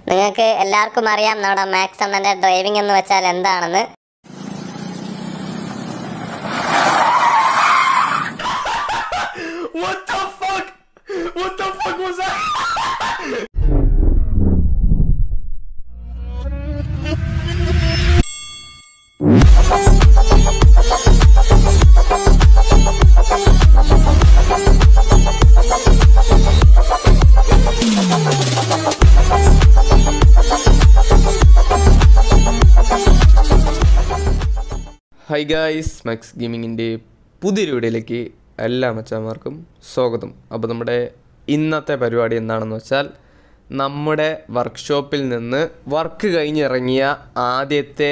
നിങ്ങൾക്ക് എല്ലാവർക്കും അറിയാം നമ്മുടെ മാക്സ് അണ്ണന്റെ ഡ്രൈവിംഗ് എന്ന് വെച്ചാൽ എന്താണെന്ന് What the fuck? What the fuck was that? Hi guys Max ഗെയിമിങ്ങിൻ്റെ പുതിയൊരു വീഡിയോയിലേക്ക് എല്ലാ മച്ചാന്മാർക്കും സ്വാഗതം അപ്പോൾ നമ്മുടെ ഇന്നത്തെ പരിപാടി എന്താണെന്ന് വെച്ചാൽ നമ്മുടെ വർക്ക്ഷോപ്പിൽ നിന്ന് വർക്ക് കഴിഞ്ഞിറങ്ങിയ ആദ്യത്തെ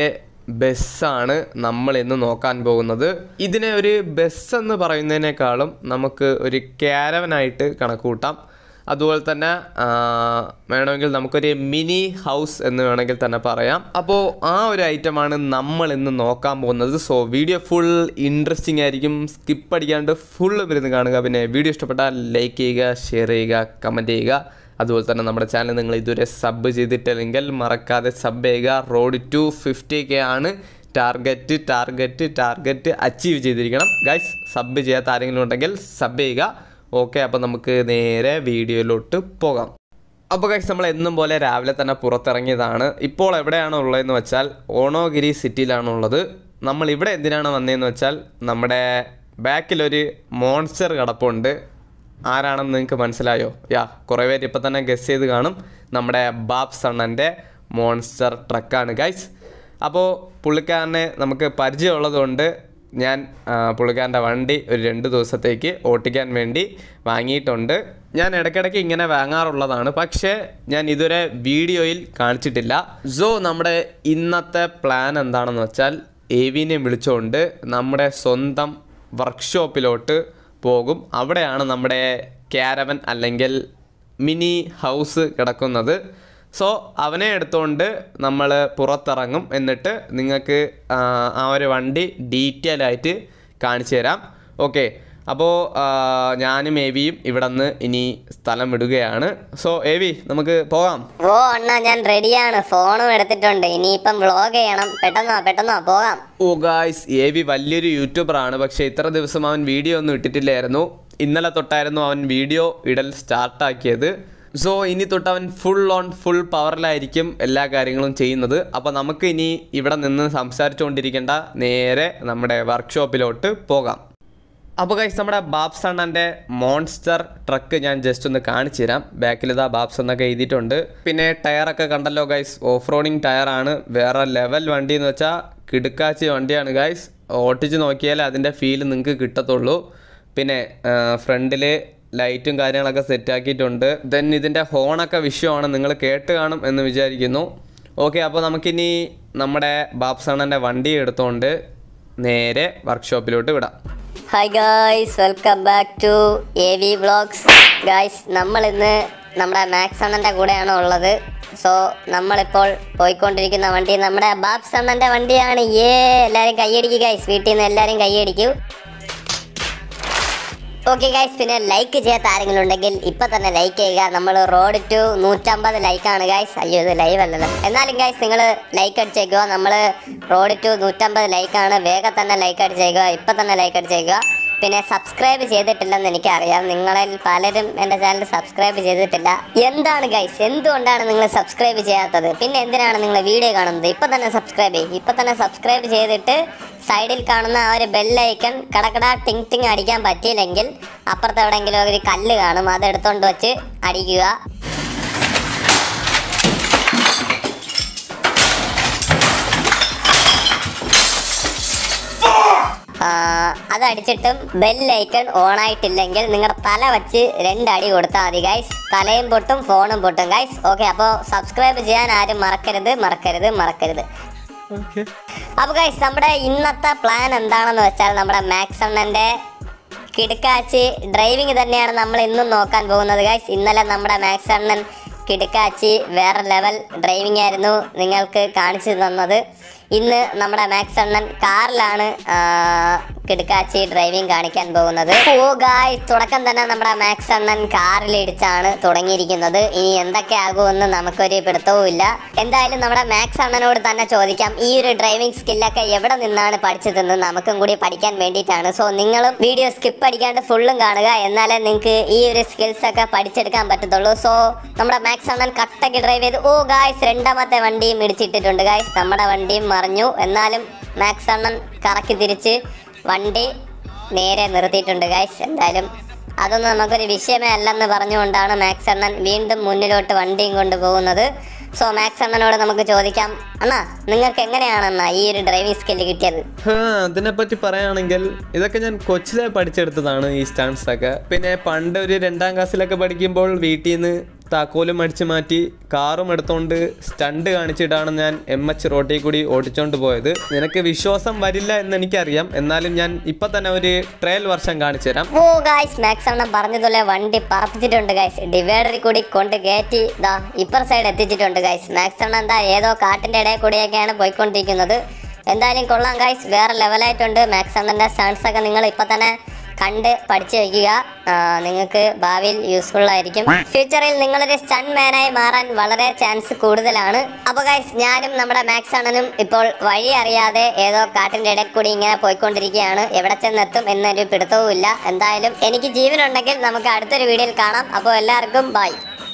ബസ്സാണ് നമ്മൾ ഇന്ന് നോക്കാൻ പോകുന്നത് ഇതിനെ ഒരു ബസ് എന്ന് പറയുന്നതിനേക്കാളും നമുക്ക് ഒരു ക്യാരവനായിട്ട് കണക്കൂട്ടാം അതുപോലെ തന്നെ ആ, വേണമെങ്കിൽ നമുക്കൊരു മിനി ഹൗസ് എന്ന് വേണമെങ്കിൽ തന്നെ പറയാം അപ്പോൾ ആ ഒരു ഐറ്റമാണ് നമ്മൾ ഇന്ന് നോക്കാൻ പോകുന്നത് സോ വീഡിയോ ഫുൾ ഇൻട്രസ്റ്റിംഗ് ആയിരിക്കും സ്കിപ്പ് അടിക്കാണ്ട് ഫുൾ ഇരുന്ന് കാണുക പിന്നെ വീഡിയോ ഇഷ്ടപ്പെട്ടാൽ ലൈക്ക് ചെയ്യുക ഷെയർ ചെയ്യുക കമൻറ്റ് ചെയ്യുക അതുപോലെ തന്നെ നമ്മുടെ ചാനൽ നിങ്ങൾ ഇതുവരെ സബ് ചെയ്തിട്ടില്ലെങ്കിൽ മറക്കാതെ സബ് ചെയ്യുക റോഡ് ടു ഫിഫ്റ്റി കെ ആണ് ടാർഗറ്റ് ടാർഗറ്റ് ടാർഗറ്റ് അച്ചീവ് ചെയ്തിരിക്കണം ഗൈസ് സബ് ചെയ്യാത്ത ആരെങ്കിലും ഉണ്ടെങ്കിൽ സബ് ചെയ്യുക ഓക്കെ അപ്പോൾ നമുക്ക് നേരെ വീഡിയോയിലോട്ട് പോകാം അപ്പോൾ ഗൈസ് നമ്മൾ എന്നും പോലെ രാവിലെ തന്നെ പുറത്തിറങ്ങിയതാണ് ഇപ്പോൾ എവിടെയാണ് ഉള്ളതെന്ന് വെച്ചാൽ ഓണോഗിരി സിറ്റിയിലാണ് ഉള്ളത് നമ്മൾ ഇവിടെ എന്തിനാണ് വന്നതെന്ന് വെച്ചാൽ നമ്മുടെ ബാക്കിലൊരു മോൺസ്റ്റർ കിടപ്പുണ്ട് ആരാണെന്ന് നിങ്ങൾക്ക് മനസ്സിലായോ യാ കുറേ പേര് ഇപ്പം തന്നെ ഗസ് ചെയ്ത് കാണും നമ്മുടെ ബാബ് സണ്ണൻ്റെ മോൺസ്റ്റർ ട്രക്കാണ് ഗൈസ് അപ്പോൾ പുള്ളിക്കാരനെ നമുക്ക് പരിചയമുള്ളതുകൊണ്ട് ഞാൻ ആ, പുള്ളിക്കാരൻ്റെ വണ്ടി ഒരു രണ്ട് ദിവസത്തേക്ക് ഓട്ടിക്കാൻ വേണ്ടി വാങ്ങിയിട്ടുണ്ട് ഞാൻ ഇടയ്ക്കിടയ്ക്ക് ഇങ്ങനെ വാങ്ങാറുള്ളതാണ് പക്ഷേ ഞാൻ ഇതുവരെ വീഡിയോയിൽ കാണിച്ചിട്ടില്ല സോ നമ്മുടെ ഇന്നത്തെ പ്ലാൻ എന്താണെന്ന് വെച്ചാൽ എവിനെ വിളിച്ചുകൊണ്ട് നമ്മുടെ സ്വന്തം വർക്ക്ഷോപ്പിലോട്ട് പോകും അവിടെയാണ് നമ്മുടെ ക്യാരവൻ അല്ലെങ്കിൽ മിനി ഹൗസ് കിടക്കുന്നത് സോ അവനെ എടുത്തുകൊണ്ട് നമ്മൾ പുറത്തിറങ്ങും എന്നിട്ട് നിങ്ങൾക്ക് ആ, ആ ഒരു വണ്ടി ഡീറ്റെയിൽ ആയിട്ട് കാണിച്ചു തരാം ഓക്കെ അപ്പോൾ ഞാനും എവിയും ഇവിടെ നിന്ന് ഇനി സ്ഥലം വിടുകയാണ് സോ എവി നമുക്ക് പോകാം ഓ അണ്ണ ഞാൻ റെഡിയാണ് ഫോണും എടുത്തിട്ടുണ്ട് ഇനിയിപ്പം വ്ളോഗ് ചെയ്യണം പെട്ടെന്നോ പെട്ടെന്നോ പോകാം ഓ ഗായ്സ് എ വി വലിയൊരു യൂട്യൂബറാണ് പക്ഷേ ഇത്ര ദിവസം അവൻ വീഡിയോ ഒന്നും ഇട്ടിട്ടില്ലായിരുന്നു ഇന്നലെ തൊട്ടായിരുന്നു അവൻ വീഡിയോ ഇടൽ സ്റ്റാർട്ടാക്കിയത് സോ ഇനി തൊട്ട് അവൻ ഫുൾ ഓൺ ഫുൾ പവറിലായിരിക്കും എല്ലാ കാര്യങ്ങളും ചെയ്യുന്നത് അപ്പോൾ നമുക്ക് ഇനി ഇവിടെ നിന്ന് സംസാരിച്ചുകൊണ്ടിരിക്കേണ്ട നേരെ നമ്മുടെ വർക്ക്ഷോപ്പിലോട്ട് പോകാം അപ്പോൾ ഗൈസ് നമ്മുടെ ബാബ്സ് അണ്ണൻ്റെ മോൺസ്റ്റർ ട്രക്ക് ഞാൻ ജസ്റ്റ് ഒന്ന് കാണിച്ചു തരാം ബാക്കിൽ ഇതാ ബാബ്സ് എന്നൊക്കെ എഴുതിയിട്ടുണ്ട് പിന്നെ ടയറൊക്കെ കണ്ടല്ലോ ഗൈസ് ഓഫ് റോഡിങ് ടയറാണ് വേറെ ലെവൽ വണ്ടി എന്ന് വെച്ചാൽ കിടുക്കാച്ചി വണ്ടിയാണ് ഗൈസ് ഓട്ടിച്ച് നോക്കിയാൽ അതിൻ്റെ ഫീൽ നിങ്ങൾക്ക് കിട്ടത്തുള്ളൂ പിന്നെ ഫ്രണ്ടിൽ ലൈറ്റും കാര്യങ്ങളൊക്കെ സെറ്റാക്കിയിട്ടുണ്ട് ദെൻ ഇതിൻ്റെ ഹോണൊക്കെ വിഷയമാണ് നിങ്ങൾ കേട്ട് കാണും എന്ന് വിചാരിക്കുന്നു ഓക്കെ അപ്പോൾ നമുക്കിനി നമ്മുടെ ബാബ്സ് അണ്ണൻ്റെ വണ്ടി എടുത്തുകൊണ്ട് നേരെ വർക്ക്ഷോപ്പിലോട്ട് വിടാം hi guys welcome back to A V vlogs guys നമ്മൾ ഇന്ന് നമ്മുടെ മാക്സ് അണ്ണൻ്റെ കൂടെയാണ് ഉള്ളത് സോ നമ്മളിപ്പോൾ പോയിക്കൊണ്ടിരിക്കുന്ന വണ്ടി നമ്മുടെ ബാബ്സ് അണ്ണൻ്റെ വണ്ടിയാണ് ഏ എല്ലാവരും കൈയടിക്കുക ഗൈസ് വീട്ടിൽ നിന്ന് എല്ലാവരും കൈയടിക്കൂ ഓക്കെ ഗൈസ് പിന്നെ ലൈക്ക് ചെയ്യാത്ത ആരെങ്കിലും ഉണ്ടെങ്കിൽ ഇപ്പൊ തന്നെ ലൈക്ക് ചെയ്യുക നമ്മൾ റോഡ് ടു നൂറ്റമ്പത് ലൈക്കാണ് ഗൈസ് അയ്യോ ഇത് ലൈവ് അല്ലല്ലോ എന്നാലും ഗൈസ് നിങ്ങൾ ലൈക്ക് അടിച്ചേക്കുക നമ്മൾ റോഡ് ടു നൂറ്റമ്പത് ലൈക്കാണ് വേഗം തന്നെ ലൈക്ക് അടിച്ചേക്കുക ഇപ്പൊ തന്നെ ലൈക്ക് അടിച്ചേക്കുക പിന്നെ സബ്സ്ക്രൈബ് ചെയ്തിട്ടില്ലെന്ന് എനിക്കറിയാം നിങ്ങളിൽ പലരും എൻ്റെ ചാനൽ സബ്സ്ക്രൈബ് ചെയ്തിട്ടില്ല എന്താണ് ഗൈസ് എന്തുകൊണ്ടാണ് നിങ്ങൾ സബ്സ്ക്രൈബ് ചെയ്യാത്തത് പിന്നെ എന്തിനാണ് നിങ്ങൾ വീഡിയോ കാണുന്നത് ഇപ്പൊ തന്നെ സബ്സ്ക്രൈബ് ചെയ്യും ഇപ്പൊ തന്നെ സബ്സ്ക്രൈബ് ചെയ്തിട്ട് സൈഡിൽ കാണുന്ന ആ ഒരു ബെല്ലൈക്കൺ കടക്കട ടിങ് ടിങ് അടിക്കാൻ പറ്റിയില്ലെങ്കിൽ അപ്പുറത്ത് എവിടെയെങ്കിലും ഒരു കല്ല് കാണും അത് എടുത്തോണ്ട് വെച്ച് അടിക്കുക ആ, അതടിച്ചിട്ടും ബെല്ലൈക്കൺ ഓൺ ആയിട്ടില്ലെങ്കിൽ നിങ്ങളുടെ തല വെച്ച് രണ്ടടി കൊടുത്താൽ മതി ഗൈസ് തലയും പൊട്ടും ഫോണും പൊട്ടും ഗൈസ് ഓക്കെ അപ്പോൾ സബ്സ്ക്രൈബ് ചെയ്യാൻ ആരും മറക്കരുത് മറക്കരുത് മറക്കരുത് അപ്പൊ ഗൈസ് നമ്മുടെ ഇന്നത്തെ പ്ലാൻ എന്താണെന്ന് വെച്ചാൽ നമ്മുടെ മാക്സ് അണ്ണന്റെ കിടുക്കാച്ചി ഡ്രൈവിംഗ് തന്നെയാണ് നമ്മൾ ഇന്നും നോക്കാൻ പോകുന്നത് ഗൈസ് ഇന്നലെ നമ്മുടെ മാക്സ് അണ്ണൻ കിടുക്കാച്ചി വേറെ ലെവൽ ഡ്രൈവിംഗ് ആയിരുന്നു നിങ്ങൾക്ക് കാണിച്ചു തന്നത് ഇന്ന് നമ്മുടെ മാക്സ് അണ്ണൻ കാറിലാണ് ആ, കിടക്കാച്ചി ഡ്രൈവിംഗ് കാണിക്കാൻ പോകുന്നത് ഓ ഗായ്സ് തുടക്കം തന്നെ നമ്മുടെ മാക്സ് അണ്ണൻ കാറിൽ ഇടിച്ചാണ് തുടങ്ങിയിരിക്കുന്നത് ഇനി എന്തൊക്കെ ആകുമെന്ന് നമുക്കൊരു പിടുത്തവും ഇല്ല എന്തായാലും നമ്മുടെ മാക്സ് അണ്ണനോട് തന്നെ ചോദിക്കാം ഈ ഒരു ഡ്രൈവിംഗ് സ്കില്ലൊക്കെ എവിടെ നിന്നാണ് പഠിച്ചതെന്ന് നമുക്കും കൂടി പഠിക്കാൻ വേണ്ടിയിട്ടാണ് സോ നിങ്ങളും വീഡിയോ സ്കിപ്പ് അടിക്കാണ്ട് ഫുള്ളും കാണുക എന്നാലേ നിങ്ങൾക്ക് ഈ ഒരു സ്കിൽസ് ഒക്കെ പഠിച്ചെടുക്കാൻ പറ്റത്തുള്ളൂ സോ നമ്മുടെ മാക്സ് അണ്ണൻ കട്ടക്ക് ഡ്രൈവ് ചെയ്ത് ഓ ഗായ്സ് രണ്ടാമത്തെ വണ്ടിയും ഇടിച്ചിട്ടിട്ടുണ്ട് ഗായ്സ് നമ്മുടെ വണ്ടിയും മറിഞ്ഞു എന്നാലും മാക്സ് അണ്ണൻ കറക്കി തിരിച്ച് വണ്ടി നേരെ നിർത്തിയിട്ടുണ്ട് ഗായ്സ് എന്തായാലും അതൊന്നും നമുക്കൊരു വിഷയമേ അല്ലെന്ന് പറഞ്ഞുകൊണ്ടാണ് മാക്സ് അണ്ണൻ വീണ്ടും മുന്നിലോട്ട് വണ്ടിയും കൊണ്ട് പോകുന്നത് സോ മാക്സ് അണ്ണനോട് നമുക്ക് ചോദിക്കാം അണ്ണാ നിങ്ങൾക്ക് എങ്ങനെയാണെന്നാ ഈ ഒരു ഡ്രൈവിംഗ് സ്കില്ല് കിട്ടിയത് ഹാ, അതിനെപ്പറ്റി പറയുകയാണെങ്കിൽ ഇതൊക്കെ ഞാൻ കൊച്ചിലെ പഠിച്ചെടുത്തതാണ് ഈ സ്റ്റൺസ് ഒക്കെ പിന്നെ പണ്ട് ഒരു രണ്ടാം ക്ലാസ്സിലൊക്കെ പഠിക്കുമ്പോൾ വീട്ടിൽ നിന്ന് താക്കോലും അടിച്ചു മാറ്റി കാറും എടുത്തോണ്ട് സ്റ്റണ്ട് കാണിച്ചിട്ടാണ് ഞാൻ എം എച്ച് റോട്ടിൽ കൂടി ഓടിച്ചോണ്ട് പോയത് നിനക്ക് വിശ്വാസം വരില്ല എന്ന് എനിക്കറിയാം എന്നാലും ഞാൻ ഇപ്പം തന്നെ ഒരു ട്രയൽ വർഷം കാണിച്ചു തരാം ഓ ഗായ്സ് മാക്സ് അണ്ണൻ പറഞ്ഞതുപോലെ വണ്ടി പറപ്പിച്ചിട്ടുണ്ട് ഗായ്സ് ഡിവൈഡറിൽ കൂടി കൊണ്ട് കയറ്റി ദാ ഇപ്പർ സൈഡ് എത്തിച്ചിട്ടുണ്ട് ഗായ്സ് മാക്സ് അണ്ണൻ എന്താ ഏതോ കാട്ടിന്റെ ഇടയിൽ കൂടിയൊക്കെയാണ് പോയിക്കൊണ്ടിരിക്കുന്നത് എന്തായാലും കൊള്ളാം ഗായ്സ് വേറെ ലെവലായിട്ടുണ്ട് മാക്സ് അണ്ണന്റെ സ്റ്റൺസ് ഒക്കെ നിങ്ങൾ ഇപ്പൊ തന്നെ കണ്ട് പഠിച്ചു വെക്കുക ആ, നിങ്ങൾക്ക് ഭാവിയിൽ യൂസ്ഫുൾ ആയിരിക്കും ഫ്യൂച്ചറിൽ നിങ്ങളൊരു സ്റ്റൺ മാനായി മാറാൻ വളരെ ചാൻസ് കൂടുതലാണ് അപ്പൊ ഗൈസ് ഞാനും നമ്മുടെ മാക്സ് അണ്ണനും ഇപ്പോൾ വഴി അറിയാതെ ഏതോ കാട്ടിന്റെ ഇടയിൽ കൂടി ഇങ്ങനെ പോയിക്കൊണ്ടിരിക്കുകയാണ് എവിടെ ചെന്നെത്തും എന്നൊരു പിടുത്തവും ഇല്ല എന്തായാലും എനിക്ക് ജീവനുണ്ടെങ്കിൽ നമുക്ക് അടുത്തൊരു വീഡിയോയിൽ കാണാം അപ്പോൾ എല്ലാവർക്കും ബൈ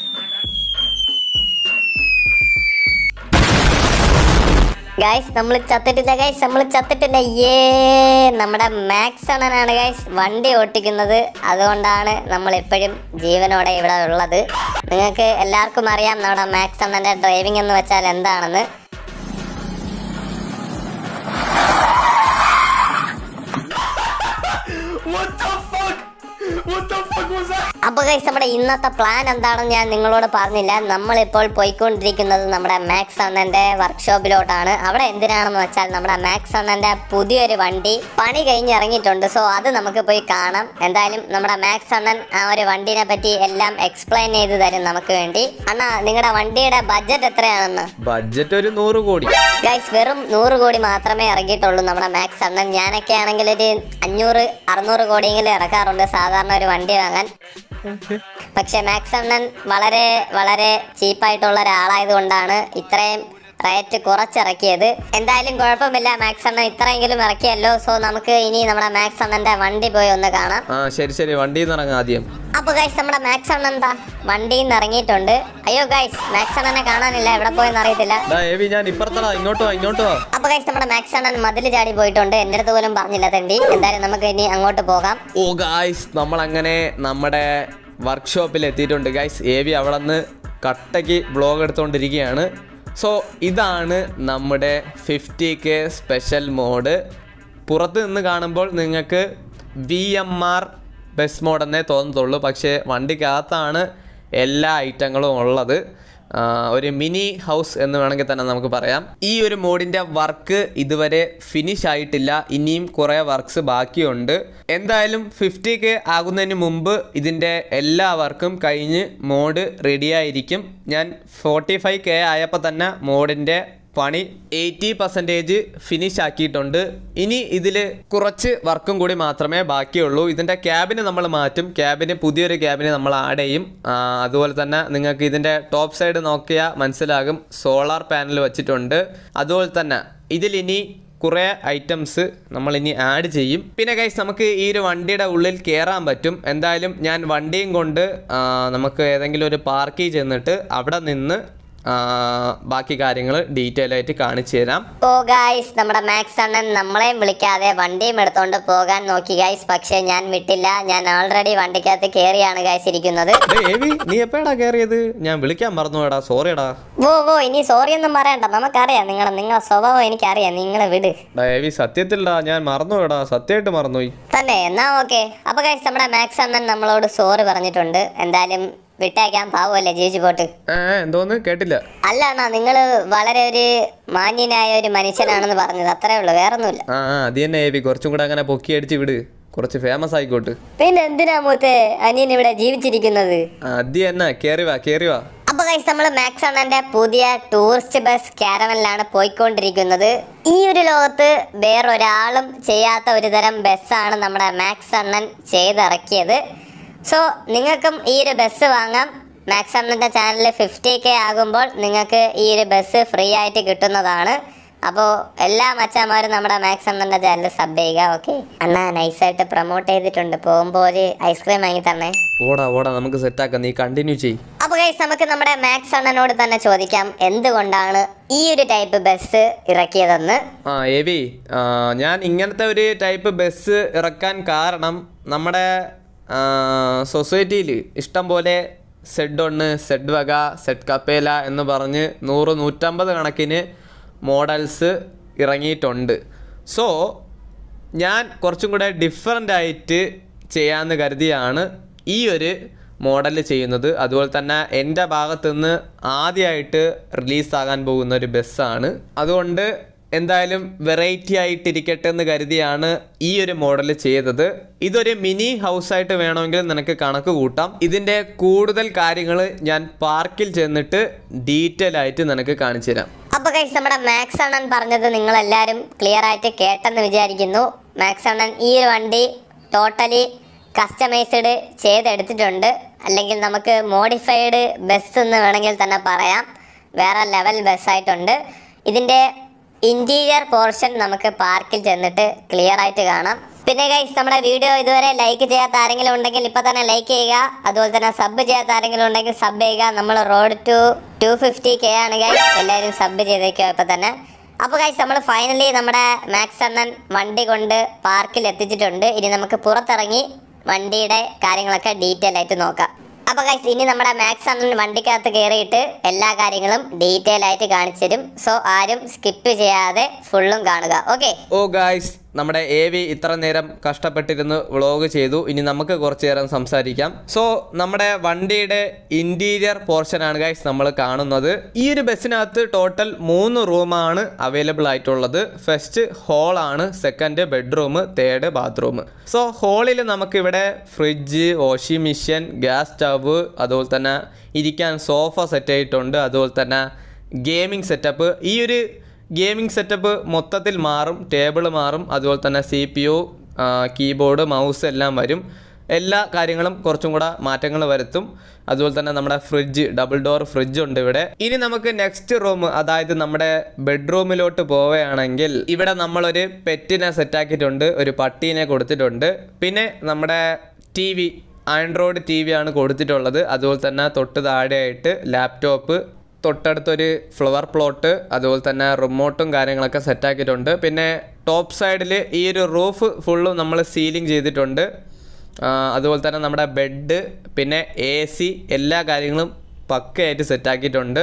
ഗൈസ് നമ്മൾ ചത്തിട്ടില്ല ഗൈസ് നമ്മൾ ചത്തിട്ടില്ല ഏ നമ്മുടെ മാക്സ് അണ്ണനാണ് ഗൈസ് വണ്ടി ഓട്ടിക്കുന്നത് അതുകൊണ്ടാണ് നമ്മൾ എപ്പോഴും ജീവനോടെ ഇവിടെ ഉള്ളത് നിങ്ങൾക്ക് എല്ലാവർക്കും അറിയാം നമ്മുടെ മാക്സ് അണ്ണന്റെ ഡ്രൈവിംഗ് എന്ന് വെച്ചാൽ എന്താണെന്ന് അപ്പൊ ഗൈസ് നമ്മുടെ ഇന്നത്തെ പ്ലാൻ എന്താണെന്ന് ഞാൻ നിങ്ങളോട് പറഞ്ഞില്ല നമ്മളിപ്പോൾ പോയിക്കൊണ്ടിരിക്കുന്നത് നമ്മുടെ മാക്സ് അണ്ണന്റെ വർക്ക്ഷോപ്പിലോട്ടാണ് അവിടെ എന്തിനാണെന്ന് വെച്ചാൽ നമ്മുടെ മാക്സ് അണ്ണന്റെ പുതിയൊരു വണ്ടി പണി കഴിഞ്ഞ് ഇറങ്ങിയിട്ടുണ്ട് സോ അത് നമുക്ക് പോയി കാണാം എന്തായാലും നമ്മുടെ മാക്സ് അണ്ണൻ ആ ഒരു വണ്ടിനെ പറ്റി എല്ലാം എക്സ്പ്ലെയിൻ ചെയ്ത് തരും നമുക്ക് വേണ്ടി അണ്ണാ നിങ്ങളുടെ വണ്ടിയുടെ ബഡ്ജറ്റ് എത്രയാണെന്ന് ബഡ്ജറ്റ് ഒരു നൂറ് കോടി ഗൈസ് വെറും നൂറ് കോടി മാത്രമേ ഇറങ്ങിയിട്ടുള്ളൂ നമ്മുടെ മാക്സ് അണ്ണൻ ഞാനൊക്കെ ആണെങ്കിൽ ഒരു അഞ്ഞൂറ് അറുന്നൂറ് കോടിയെങ്കിലും ഇറക്കാറുണ്ട് സാധാരണ ഒരു വണ്ടി വാങ്ങാൻ പക്ഷെ മാക്സ് അണ്ണൻ വളരെ വളരെ ചീപ്പായിട്ടുള്ള ഒരാളായത് കൊണ്ടാണ് ഇത്രയും റേറ്റ് കുറച്ചിറക്കിയത് എന്തായാലും കുഴപ്പമില്ല മാക്സ് അണ്ണൻ ഇത്രയെങ്കിലും ഇറക്കിയല്ലോ സോ നമുക്ക് ഇനി നമ്മുടെ മാക്സ് അണ്ണന്റെ വണ്ടി പോയി ഒന്ന് കാണാം ആ ശരി ശരി വണ്ടിയിൽ നിന്ന് ഇറങ്ങാം ആദ്യം അപ്പൊ ഗൈസ് നമ്മുടെ മാക്സ് അണ്ണൻ എന്താ വണ്ടിയിൽ നിന്ന് ഇറങ്ങിയിട്ടുണ്ട് അയ്യോ ഗൈസ് മാക്സ് അണ്ണനെ കാണാനില്ല എവിടെ പോയെന്ന് അറിയത്തില്ല ഡാ ഏവി ഞാൻ ഇപ്പുറത്തടാ ഇങ്ങോട്ട് വാ ഇങ്ങോട്ട് വാ അപ്പൊ ഗൈസ് നമ്മുടെ മാക്സ് അണ്ണൻ മതിൽ ചാടി പോയിട്ടുണ്ട് എന്റെ അടുത്ത് പോലും പറഞ്ഞില്ല തണ്ടി എന്തായാലും നമുക്ക് ഇനി അങ്ങോട്ട് പോകാം ഓ ഗായ്സ് നമ്മളങ്ങനെ നമ്മുടെ വർക്ക്ഷോപ്പിൽ എത്തിയിട്ടുണ്ട് ഗായ്സ് എ വി അവിടെ നിന്ന് കട്ടയ്ക്ക് ബ്ലോഗ് എടുത്തുകൊണ്ടിരിക്കുകയാണ് സോ ഇതാണ് നമ്മുടെ ഫിഫ്റ്റി കെ സ്പെഷ്യൽ മോഡ് പുറത്ത് നിന്ന് കാണുമ്പോൾ നിങ്ങൾക്ക് വി എം ആർ ബസ് മോഡെന്നേ തോന്നത്തുള്ളൂ പക്ഷേ വണ്ടിക്കകത്താണ് എല്ലാ ഐറ്റങ്ങളും ഉള്ളത് ആ, ഒരു മിനി ഹൗസ് എന്ന് വേണമെങ്കിൽ തന്നെ നമുക്ക് പറയാം ഈ ഒരു മോഡിൻ്റെ വർക്ക് ഇതുവരെ ഫിനിഷ് ആയിട്ടില്ല ഇനിയും കുറേ വർക്ക്സ് ബാക്കിയുണ്ട് എന്തായാലും ഫിഫ്റ്റി കെ ആകുന്നതിന് മുമ്പ് ഇതിൻ്റെ എല്ലാ വർക്കും കഴിഞ്ഞ് മോഡ് റെഡിയായിരിക്കും ഞാൻ ഫോർട്ടി ഫൈവ് കെ ആയപ്പോൾ തന്നെ മോഡിൻ്റെ പണി എയ്റ്റി പെർസെൻറ്റേജ് ഫിനിഷ് ആക്കിയിട്ടുണ്ട് ഇനി ഇതിൽ കുറച്ച് വർക്കും കൂടി മാത്രമേ ബാക്കിയുള്ളൂ ഇതിൻ്റെ ക്യാബിന് നമ്മൾ മാറ്റും ക്യാബിന് പുതിയൊരു ക്യാബിന് നമ്മൾ ആഡ് ചെയ്യും ആ, അതുപോലെ തന്നെ നിങ്ങൾക്ക് ഇതിൻ്റെ ടോപ്പ് സൈഡ് നോക്കിയാൽ മനസ്സിലാകും സോളാർ പാനൽ വെച്ചിട്ടുണ്ട് അതുപോലെ തന്നെ ഇതിലിനി കുറേ ഐറ്റംസ് നമ്മൾ ഇനി ആഡ് ചെയ്യും പിന്നെ കൈസ് നമുക്ക് ഈ ഒരു വണ്ടിയുടെ ഉള്ളിൽ കയറാൻ പറ്റും എന്തായാലും ഞാൻ വണ്ടിയും കൊണ്ട് ആ, നമുക്ക് ഏതെങ്കിലും ഒരു പാർക്കിൽ ചെന്നിട്ട് അവിടെ നിന്ന് ആ, ബാക്കി കാര്യങ്ങൾ ഡീറ്റെയിൽ ആയിട്ട് കാണിച്ചു തരാം ഓ ഗായ്സ് നമ്മുടെ മാക്സ് അണ്ണൻ നമ്മളെയും വിളിക്കാതെ വണ്ടിയും എടുത്തോണ്ട് പോകാൻ നോക്കി ഗായ്സ് പക്ഷെ ഞാൻ വിട്ടില്ല ഞാൻ ഓൾറെഡി വണ്ടിക്കകത്ത് കയറിയാണ് ഗായ്സ് ഇരിക്കുന്നത് ഡേയ് ഏവി നീ എപ്പോഴാ കയറിയത് ഞാൻ വിളിക്കാൻ മറന്നുപോടാ സോറിയടാ ഓ ഓ ഇനി സോറി ഒന്നും പറയണ്ട നമുക്കറിയാം നിങ്ങളെ നിങ്ങളെ സ്വഭാവം എനിക്കറിയാം നിങ്ങളെ വിട് ഡാ ഏവി സത്യത്തിലടാ ഞാൻ മറന്നുപോയടാ സത്യമായിട്ട് മറന്നുപോയി തന്നെ എന്നാ ഓക്കെ അപ്പൊ ഗൈസ് നമ്മുടെ മാക്സ് അണ്ണൻ നമ്മളോട് സോറി പറഞ്ഞിട്ടുണ്ട് എന്തായാലും വിട്ടയക്കാൻ പാവമല്ലേ ജീവിച്ചു പോട്ട് ഏ എന്തോന്ന് കേട്ടില്ല അല്ല അണ്ണാ നിങ്ങൾ വളരെ ഒരു മാന്യനായ ഒരു മനുഷ്യനാണെന്ന് പറഞ്ഞത് അത്രേ ഉള്ളൂ വേറൊന്നുമില്ല ആ ആ അത് തന്നെ ഏവി കുറച്ചും കൂടെ അങ്ങനെ പൊക്കി അടിച്ച് വിട് കുറച്ച് ഫേമസ് ആയിക്കോട്ട് പിന്നെ എന്തിനാ മൂത്തെ അനിയൻ ഇവിടെ ജീവിച്ചിരിക്കുന്നത് അത് തന്നെ കയറി വാ കയറി വാ അപ്പൊ ഗൈസ് നമ്മൾ മാക്സ് അണ്ണന്റെ പുതിയ ടൂറിസ്റ്റ് ബസ് കാരവനിലാണ് പോയിക്കൊണ്ടിരിക്കുന്നത് ഈ ഒരു ലോകത്ത് വേറൊരാളും ചെയ്യാത്ത ഒരു തരം ബസ്സാണ് നമ്മുടെ മാക്സ് അണ്ണൻ ചെയ്തിറക്കിയത് സോ നിങ്ങൾക്കും ഈ ഒരു ബസ് വാങ്ങാം മാക്സ് അണ്ണന്റെ ചാനൽ ഫിഫ്റ്റി കെ ആകുമ്പോൾ നിങ്ങൾക്ക് ഈ ഒരു ബസ് ഫ്രീ ആയിട്ട് കിട്ടുന്നതാണ് അപ്പോൾ എല്ലാ മച്ചാന്മാരും നമ്മുടെ മാക്സ് അണ്ണന്റെ ചാനൽ സബ് ചെയ്യുക ഓക്കെ അണ്ണ നൈസായിട്ട് പ്രൊമോട്ട് ചെയ്തിട്ടുണ്ട് പോകുമ്പോൾ ഒരു ഐസ്ക്രീം വാങ്ങി തരണേ ഓടാ ഓടാ നമുക്ക് സെറ്റാക്കാം നീ കണ്ടിന്യൂ ചെയ് അപ്പൊ ഗൈസ് നമുക്ക് നമ്മുടെ മാക്സ് അണ്ണനോട് തന്നെ ചോദിക്കാം എന്തുകൊണ്ടാണ് ഈ ഒരു ടൈപ്പ് ബസ് ഇറക്കിയതെന്ന് ആ എവി ആ, ഞാൻ ഇങ്ങനത്തെ ഒരു ടൈപ്പ് ബസ് ഇറക്കാൻ കാരണം നമ്മുടെ സൊസൈറ്റിയിൽ ഇഷ്ടം പോലെ സെഡ് ഒന്ന് സെഡ് വക സെഡ് കപ്പേല എന്ന് പറഞ്ഞ് നൂറ് നൂറ്റമ്പത് കണക്കിന് മോഡൽസ് ഇറങ്ങിയിട്ടുണ്ട് സോ ഞാൻ കുറച്ചും കൂടെ ഡിഫറെൻ്റ് ആയിട്ട് ചെയ്യാമെന്ന് കരുതിയാണ് ഈ ഒരു മോഡൽ ചെയ്യുന്നത് അതുപോലെ തന്നെ എൻ്റെ ഭാഗത്തു നിന്ന് ആദ്യമായിട്ട് റിലീസാകാൻ പോകുന്ന ഒരു ബസ്സാണ് അതുകൊണ്ട് എന്തായാലും വെറൈറ്റി ആയിട്ടിരിക്കട്ടെ എന്ന് കരുതിയാണ് ഈ ഒരു മോഡൽ ചെയ്തത് ഇതൊരു മിനി ഹൗസായിട്ട് വേണമെങ്കിൽ നിനക്ക് കണക്ക് കൂട്ടാം ഇതിൻ്റെ കൂടുതൽ കാര്യങ്ങൾ ഞാൻ പാർക്കിൽ ചെന്നിട്ട് ഡീറ്റെയിൽ ആയിട്ട് നിനക്ക് കാണിച്ചു തരാം അപ്പൊ ഗൈസ് നമ്മുടെ മാക്സ് അണ്ണൻ പറഞ്ഞത് നിങ്ങൾ എല്ലാവരും ക്ലിയർ ആയിട്ട് കേട്ടെന്ന് വിചാരിക്കുന്നു മാക്സ് അണ്ണൻ ഈ ഒരു വണ്ടി ടോട്ടലി കസ്റ്റമൈസ്ഡ് ചെയ്തെടുത്തിട്ടുണ്ട് അല്ലെങ്കിൽ നമുക്ക് മോഡിഫൈഡ് ബസ് എന്ന് വേണമെങ്കിൽ തന്നെ പറയാം വേറെ ലെവൽ ബസ്സായിട്ടുണ്ട് ഇതിൻ്റെ ഇൻറ്റീരിയർ പോർഷൻ നമുക്ക് പാർക്കിൽ ചെന്നിട്ട് ക്ലിയർ ആയിട്ട് കാണാം പിന്നെ ഗൈസ് നമ്മുടെ വീഡിയോ ഇതുവരെ ലൈക്ക് ചെയ്യാത്ത ആരെങ്കിലും ഉണ്ടെങ്കിൽ ഇപ്പൊ തന്നെ ലൈക്ക് ചെയ്യുക അതുപോലെ തന്നെ സബ് ചെയ്യാത്ത ആരെങ്കിലും ഉണ്ടെങ്കിൽ സബ് ചെയ്യുക നമ്മൾ road to two fifty K ആണ് ഗൈസ് എല്ലാവരും സബ് ചെയ്തേക്കുക ഇപ്പൊ തന്നെ അപ്പോൾ ഗൈസ് നമ്മൾ ഫൈനലി നമ്മുടെ മാക്സ് അണ്ണൻ വണ്ടി കൊണ്ട് പാർക്കിൽ എത്തിച്ചിട്ടുണ്ട് ഇനി നമുക്ക് പുറത്തിറങ്ങി വണ്ടിയുടെ കാര്യങ്ങളൊക്കെ ഡീറ്റെയിൽ ആയിട്ട് നോക്കാം അപ്പോൾ ഗൈസ് ഇനി നമ്മുടെ മാക്സ് അണ്ണൻ വണ്ടിക്കകത്ത് കയറിയിട്ട് എല്ലാ കാര്യങ്ങളും ഡീറ്റെയിൽ ആയിട്ട് കാണിച്ചു തരും സോ ആരും സ്കിപ്പ് ചെയ്യാതെ ഫുള്ളും കാണുക ഓക്കെ ഓ ഗായ്സ് നമ്മുടെ എ വി ഇത്ര നേരം കഷ്ടപ്പെട്ടിരുന്ന് വ്ളോഗ് ചെയ്തു ഇനി നമുക്ക് കുറച്ച് നേരം സംസാരിക്കാം സോ നമ്മുടെ വണ്ടിയുടെ ഇന്റീരിയർ പോർഷനാണ് ഗായ്സ് നമ്മൾ കാണുന്നത് ഈ ഒരു ബസ്സിനകത്ത് ടോട്ടൽ മൂന്ന് റൂമാണ് അവൈലബിൾ ആയിട്ടുള്ളത് ഫസ്റ്റ് ഹോളാണ് second bedroom third bathroom so ഹോളിൽ നമുക്കിവിടെ fridge washing machine gas stove അതുപോലെ തന്നെ ഇരിക്കാൻ സോഫ സെറ്റ് ആയിട്ടുണ്ട് അതുപോലെ തന്നെ ഗെയിമിംഗ് സെറ്റപ്പ് ഈ ഒരു ഗെയിമിംഗ് സെറ്റപ്പ് മൊത്തത്തിൽ മാറും ടേബിൾ മാറും അതുപോലെ തന്നെ C P U keyboard mouse എല്ലാം വരും എല്ലാ കാര്യങ്ങളും കുറച്ചും കൂടെ മാറ്റങ്ങൾ വരുത്തും അതുപോലെ തന്നെ നമ്മുടെ ഫ്രിഡ്ജ് ഡബിൾ ഡോർ ഫ്രിഡ്ജ് ഉണ്ട് ഇവിടെ ഇനി നമുക്ക് നെക്സ്റ്റ് റൂം അതായത് നമ്മുടെ ബെഡ്റൂമിലോട്ട് പോവുകയാണെങ്കിൽ ഇവിടെ നമ്മളൊരു പെറ്റിനെ സെറ്റാക്കിയിട്ടുണ്ട് ഒരു പട്ടീനെ കൊടുത്തിട്ടുണ്ട് പിന്നെ നമ്മുടെ T V Android T V ആണ് കൊടുത്തിട്ടുള്ളത് അതുപോലെ തന്നെ തൊട്ട് താഴെയായിട്ട് ലാപ്ടോപ്പ് തൊട്ടടുത്തൊരു ഫ്ലവർ പ്ലോട്ട് അതുപോലെ തന്നെ റിമോട്ടും കാര്യങ്ങളൊക്കെ സെറ്റാക്കിയിട്ടുണ്ട് പിന്നെ ടോപ്പ് സൈഡിൽ ഈ ഒരു റൂഫ് ഫുള്ളും നമ്മൾ സീലിംഗ് ചെയ്തിട്ടുണ്ട് ആ, അതുപോലെ തന്നെ നമ്മുടെ ബെഡ് പിന്നെ എ സി എല്ലാ കാര്യങ്ങളും പക്കയായിട്ട് സെറ്റാക്കിയിട്ടുണ്ട്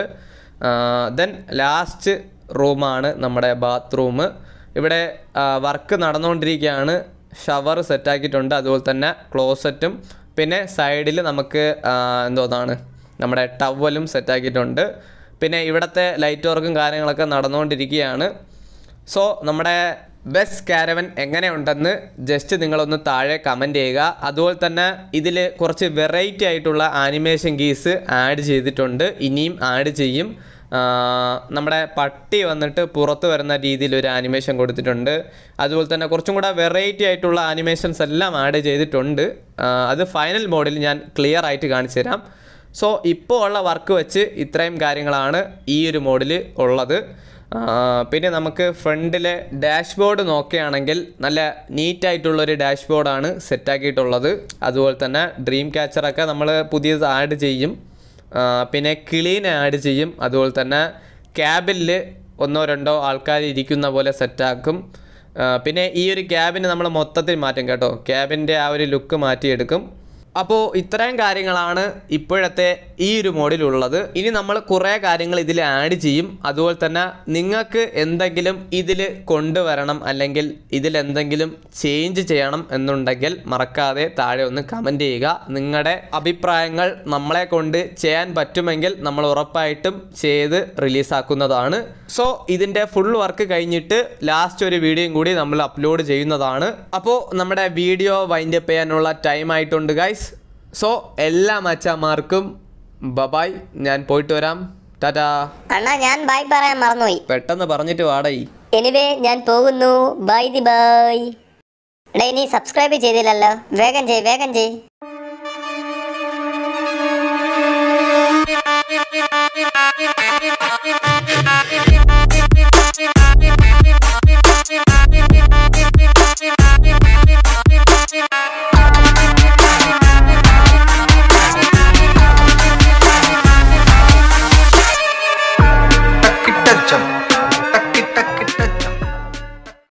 ദെൻ ലാസ്റ്റ് റൂമാണ് നമ്മുടെ ബാത്റൂം ഇവിടെ വർക്ക് നടന്നുകൊണ്ടിരിക്കുകയാണ് ഷവർ സെറ്റാക്കിയിട്ടുണ്ട് അതുപോലെ തന്നെ ക്ലോസറ്റും പിന്നെ സൈഡിൽ നമുക്ക് ആ, എന്തോന്നാണ് നമ്മുടെ ടവലും സെറ്റാക്കിയിട്ടുണ്ട് പിന്നെ ഇവിടുത്തെ ലൈറ്റ് വർക്കും കാര്യങ്ങളൊക്കെ നടന്നുകൊണ്ടിരിക്കുകയാണ് സോ നമ്മുടെ ബസ് കാരവൻ എങ്ങനെയുണ്ടെന്ന് ജസ്റ്റ് നിങ്ങളൊന്ന് താഴെ കമൻറ്റ് ചെയ്യുക അതുപോലെ തന്നെ ഇതിൽ കുറച്ച് വെറൈറ്റി ആയിട്ടുള്ള ആനിമേഷൻ കീസ് ആഡ് ചെയ്തിട്ടുണ്ട് ഇനിയും ആഡ് ചെയ്യും ആ, നമ്മുടെ പട്ടി വന്നിട്ട് പുറത്ത് വരുന്ന രീതിയിൽ ഒരു ആനിമേഷൻ കൊടുത്തിട്ടുണ്ട് അതുപോലെ തന്നെ കുറച്ചും കൂടെ വെറൈറ്റി ആയിട്ടുള്ള ആനിമേഷൻസ് എല്ലാം ആഡ് ചെയ്തിട്ടുണ്ട് ആ, അത് ഫൈനൽ മോഡിൽ ഞാൻ ക്ലിയർ ആയിട്ട് കാണിച്ചു തരാം സോ ഇപ്പോൾ ഉള്ള വർക്ക് വെച്ച് ഇത്രയും കാര്യങ്ങളാണ് ഈ ഒരു മോഡിൽ ഉള്ളത് ആ, പിന്നെ നമുക്ക് ഫ്രണ്ടിലെ ഡാഷ്ബോർഡ് നോക്കുകയാണെങ്കിൽ നല്ല നീറ്റായിട്ടുള്ളൊരു ഡാഷ്ബോർഡാണ് സെറ്റാക്കിയിട്ടുള്ളത് അതുപോലെ തന്നെ ഡ്രീം ക്യാച്ചറൊക്കെ നമ്മൾ പുതിയത് ആഡ് ചെയ്യും ആ, പിന്നെ ക്ലീൻ ആഡ് ചെയ്യും അതുപോലെ തന്നെ ക്യാബിൽ ഒന്നോ രണ്ടോ ആൾക്കാർ ഇരിക്കുന്ന പോലെ സെറ്റാക്കും ആ, പിന്നെ ഈ ഒരു ക്യാബിന് നമ്മൾ മൊത്തത്തിൽ മാറ്റും കേട്ടോ ക്യാബിൻ്റെ ആ ഒരു ലുക്ക് മാറ്റിയെടുക്കും അപ്പോൾ ഇത്രയും കാര്യങ്ങളാണ് ഇപ്പോഴത്തെ ഈ ഒരു മോഡിലുള്ളത് ഇനി നമ്മൾ കുറേ കാര്യങ്ങൾ ഇതിൽ ആഡ് ചെയ്യും അതുപോലെ തന്നെ നിങ്ങൾക്ക് എന്തെങ്കിലും ഇതിൽ കൊണ്ടുവരണം അല്ലെങ്കിൽ ഇതിൽ എന്തെങ്കിലും ചേഞ്ച് ചെയ്യണം എന്നുണ്ടെങ്കിൽ മറക്കാതെ താഴെ ഒന്ന് കമൻറ്റ് ചെയ്യുക നിങ്ങളുടെ അഭിപ്രായങ്ങൾ നമ്മളെ കൊണ്ട് ചെയ്യാൻ പറ്റുമെങ്കിൽ നമ്മൾ ഉറപ്പായിട്ടും ചെയ്ത് റിലീസാക്കുന്നതാണ് സോ ഇതിൻ്റെ ഫുൾ വർക്ക് കഴിഞ്ഞിട്ട് ലാസ്റ്റ് ഒരു വീഡിയോയും കൂടി നമ്മൾ അപ്ലോഡ് ചെയ്യുന്നതാണ് അപ്പോൾ നമ്മുടെ വീഡിയോ വൈൻഡപ്പ് ചെയ്യാനുള്ള ടൈം ആയിട്ടുണ്ട് ഗൈസ് സോ എല്ലാ മച്ചന്മാർക്കും ബബായ് ഞാൻ പോയിട്ട് വരാം ടാറ്റാ അണ്ണാ ഞാൻ ബൈ പറയാൻ മറന്നുപോയി പെട്ടെന്ന് പറഞ്ഞിട്ട് വാടൈ എനിവേ ഞാൻ പോകുന്നു ബൈ ദി ബൈ എടാ ഇനി സബ്സ്ക്രൈബ് ചെയ്തില്ലല്ലോ വേഗം ചെയ് വേഗം ചെയ് Thank you.